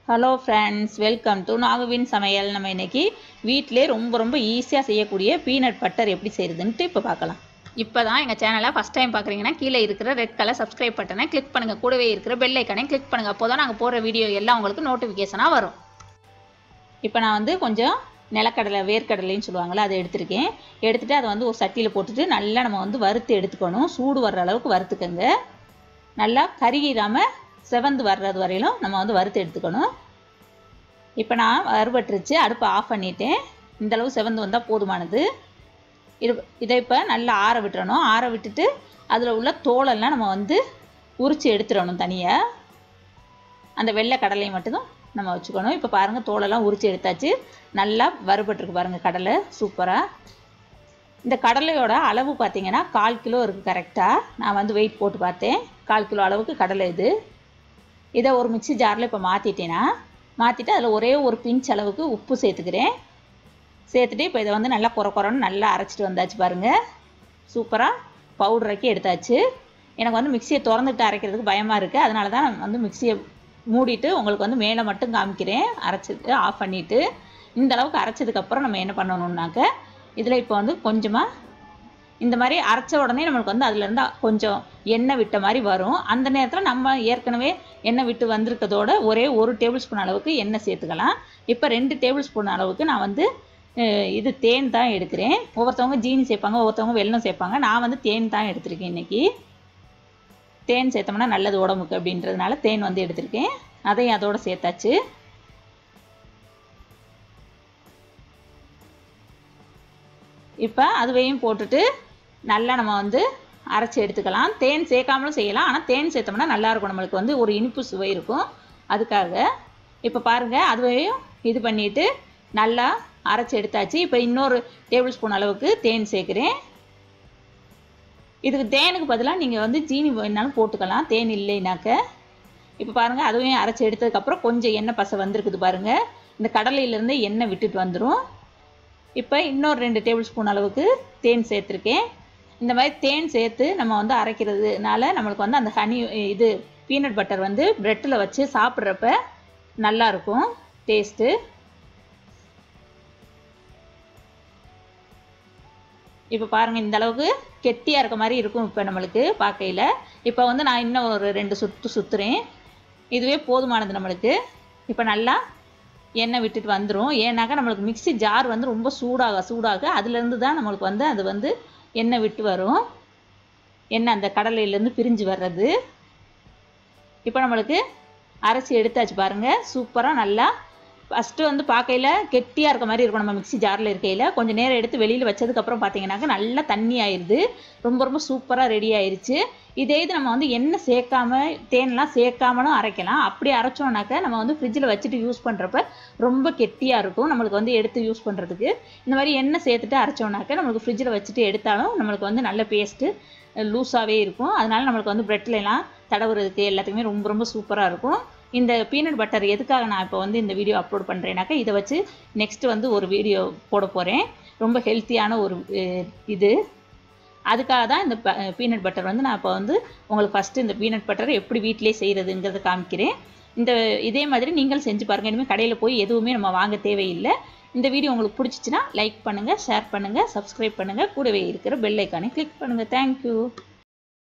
hello friends welcome to நாகுவின் சமையல் நம்ம இன்னைக்கு வீட்டிலே ரொம்ப ரொம்ப ஈஸியாக செய்யக்கூடிய பீனட் பட்டர் எப்படி செய்கிறதுன்ட்டு இப்போ பார்க்கலாம் இப்போ தான் எங்கள் சேனலை ஃபஸ்ட் டைம் பார்க்குறீங்கன்னா கீழே இருக்கிற ரெட் கலர் சப்ஸ்கிரைப் பட்டனை கிளிக் பண்ணுங்கள் கூடவே இருக்கிற பெல் ஐக்கனையும் கிளிக் பண்ணுங்கள் அப்போ தான் நாங்கள் போடுற வீடியோ எல்லாம் உங்களுக்கு நோட்டிஃபிகேஷனாக வரும் இப்போ நான் வந்து கொஞ்சம் நிலக்கடலை வேர்க்கடலைன்னு சொல்லுவாங்கள்ல அதை எடுத்திருக்கேன் எடுத்துகிட்டு அதை வந்து ஒரு சட்டியில் போட்டுட்டு நல்லா நம்ம வந்து வறுத்து எடுத்துக்கணும் சூடு வர்ற அளவுக்கு வறுத்துக்கோங்க நல்லா கருகிடாமல் செவந்து வர்றது வரையிலும் நம்ம வந்து வறுத்து எடுத்துக்கணும் இப்போ நான் வறுபட்டுருச்சு அடுப்பை ஆஃப் பண்ணிட்டேன் இந்த அளவு செவந்து வந்தால் போதுமானது இது இதை இப்போ நல்லா ஆற விட்டுறணும் ஆற விட்டுட்டு அதில் உள்ள தோலெல்லாம் நம்ம வந்து உரித்து எடுத்துடணும் தனியாக அந்த வெள்ளை கடலையை மட்டும்தான் நம்ம வச்சுக்கணும் இப்போ பாருங்கள் தோலெல்லாம் உரித்து எடுத்தாச்சு நல்லா வறுபட்டுருக்கு பாருங்கள் கடலை சூப்பராக இந்த கடலையோட அளவு பார்த்தீங்கன்னா கால் கிலோ இருக்குது கரெக்டாக நான் வந்து வெயிட் போட்டு பார்த்தேன் கால் கிலோ அளவுக்கு கடலை இது இதை ஒரு மிக்சி ஜாரில் இப்போ மாற்றிட்டேன்னா மாற்றிட்டு அதில் ஒரே ஒரு பிஞ்ச் அளவுக்கு உப்பு சேர்த்துக்கிறேன் சேர்த்துட்டு இப்போ இதை வந்து நல்லா குறை குறைன்னு நல்லா அரைச்சிட்டு வந்தாச்சு பாருங்கள் சூப்பராக பவுடராக்கி எடுத்தாச்சு எனக்கு வந்து மிக்சியை திறந்துட்டு அரைக்கிறதுக்கு பயமாக இருக்குது அதனால தான் நான் வந்து மிக்சியை மூடிட்டு உங்களுக்கு வந்து மேலே மட்டும் காமிக்கிறேன் அரைச்சிட்டு ஆஃப் பண்ணிவிட்டு இந்த அளவுக்கு அரைச்சதுக்கப்புறம் நம்ம என்ன பண்ணணுன்னாக்க இதில் இப்போ வந்து கொஞ்சமாக இந்த மாதிரி அரைச்ச உடனே நம்மளுக்கு வந்து அதுலேருந்து கொஞ்சம் எண்ணெய் விட்ட மாதிரி வரும் அந்த நேரத்தில் நம்ம ஏற்கனவே எண்ணெய் விட்டு வந்திருக்கதோட ஒரே ஒரு டேபிள் ஸ்பூன் அளவுக்கு எண்ணெய் சேர்த்துக்கலாம் இப்போ ரெண்டு டேபிள் ஸ்பூன் அளவுக்கு நான் வந்து இது தேன் தான் எடுக்கிறேன் ஒவ்வொருத்தவங்க ஜீனி சேர்ப்பாங்க ஒவ்வொருத்தவங்க வெல்லம் சேர்ப்பாங்க நான் வந்து தேன் தான் எடுத்திருக்கேன் இன்றைக்கி தேன் சேர்த்தோம்னா நல்லது உடம்புக்கு அப்படின்றதுனால தேன் வந்து எடுத்திருக்கேன் அதையும் அதோடு சேர்த்தாச்சு இப்போ அதுவையும் போட்டுட்டு நல்லா நம்ம வந்து அரைச்சி எடுத்துக்கலாம் தேன் சேர்க்காமலும் செய்யலாம் ஆனால் தேன் சேர்த்தோம்னா நல்லாயிருக்கும் நம்மளுக்கு வந்து ஒரு இனிப்பு சுவை இருக்கும் அதுக்காக இப்போ பாருங்கள் அதுவையும் இது பண்ணிவிட்டு நல்லா அரைச்சி எடுத்தாச்சு இப்போ இன்னொரு டேபிள் ஸ்பூன் அளவுக்கு தேன் சேர்க்குறேன் இதுக்கு தேனுக்கு பதிலாக நீங்கள் வந்து ஜீனி வேணாலும் போட்டுக்கலாம் தேன் இல்லைனாக்க இப்போ பாருங்கள் அதுவும் அரைச்சி எடுத்ததுக்கப்புறம் கொஞ்சம் எண்ணெய் பசை வந்திருக்குது பாருங்கள் இந்த கடலையிலேருந்து எண்ணெய் விட்டுட்டு வந்துடும் இப்போ இன்னொரு ரெண்டு டேபிள் ஸ்பூன் அளவுக்கு தேன் சேர்த்துருக்கேன் இந்த மாதிரி தேன் சேர்த்து நம்ம வந்து அரைக்கிறதுனால நம்மளுக்கு வந்து அந்த ஹனி இது பீனட் பட்டர் வந்து ப்ரெட்டில் வச்சு சாப்பிட்றப்ப நல்லாயிருக்கும் டேஸ்ட்டு இப்போ பாருங்கள் இந்த அளவுக்கு கெட்டியாக இருக்க மாதிரி இருக்கும் இப்போ நம்மளுக்கு பார்க்கையில் இப்போ வந்து நான் இன்னும் ஒரு ரெண்டு சுற்று சுற்றுறேன் இதுவே போதுமானது நம்மளுக்கு இப்போ நல்லா எண்ணெய் விட்டுட்டு வந்துடும் ஏன்னாக்கா நம்மளுக்கு மிக்சி ஜார் வந்து ரொம்ப சூடாக சூடாக அதுலேருந்து தான் நம்மளுக்கு வந்து அது வந்து எண்ணெய் விட்டு வரும் எண்ணெய் அந்த கடலையிலேருந்து பிரிஞ்சு வர்றது இப்போ நம்மளுக்கு அரைச்சி எடுத்தாச்சு பாருங்கள் சூப்பராக நல்லா ஃபஸ்ட்டு வந்து பார்க்கையில் கெட்டியாக இருக்க மாதிரி இருக்கும் நம்ம மிக்சி ஜாரில் இருக்கையில் கொஞ்சம் நேரம் எடுத்து வெளியில் வச்சதுக்கப்புறம் பார்த்தீங்கன்னாக்கா நல்லா தண்ணி ஆயிடுது ரொம்ப ரொம்ப சூப்பராக ரெடி ஆயிடுச்சு இதே இது நம்ம வந்து எண்ணெய் சேர்க்காம தேன்லாம் சேர்க்காமலும் அரைக்கலாம் அப்படி அரைச்சோம்னாக்கா நம்ம வந்து ஃப்ரிட்ஜில் வச்சுட்டு யூஸ் பண்ணுறப்ப ரொம்ப கெட்டியாக இருக்கும் நம்மளுக்கு வந்து எடுத்து யூஸ் பண்ணுறதுக்கு இந்த மாதிரி எண்ணெய் சேர்த்துட்டு அரைச்சோம்னாக்கா நம்மளுக்கு ஃப்ரிட்ஜில் வச்சுட்டு எடுத்தாலும் நம்மளுக்கு வந்து நல்ல பேஸ்ட்டு லூஸாகவே இருக்கும் அதனால நம்மளுக்கு வந்து ப்ரெட்லலாம் தடவுறதுக்கு எல்லாத்துக்குமே ரொம்ப ரொம்ப சூப்பராக இருக்கும் இந்த பீனட் பட்டர் எதுக்காக நான் இப்போ வந்து இந்த வீடியோ அப்லோட் பண்ணுறேனாக்கா இதை வச்சு நெக்ஸ்ட்டு வந்து ஒரு வீடியோ போட போகிறேன் ரொம்ப ஹெல்த்தியான ஒரு இது அதுக்காக தான் இந்த பீனட் பட்டர் வந்து நான் இப்போ வந்து உங்களுக்கு ஃபஸ்ட்டு இந்த பீனட் பட்டர் எப்படி வீட்டிலே செய்கிறதுங்கிறத காமிக்கிறேன் இந்த இதே மாதிரி நீங்கள் செஞ்சு பாருங்கள் இனிமேல் கடையில் போய் எதுவுமே நம்ம வாங்க தேவையில்லை இந்த வீடியோ உங்களுக்கு பிடிச்சிச்சின்னா லைக் பண்ணுங்கள் ஷேர் பண்ணுங்கள் சப்ஸ்கிரைப் பண்ணுங்கள் கூடவே இருக்கிற பெல் ஐக்கானை கிளிக் பண்ணுங்கள் தேங்க்யூ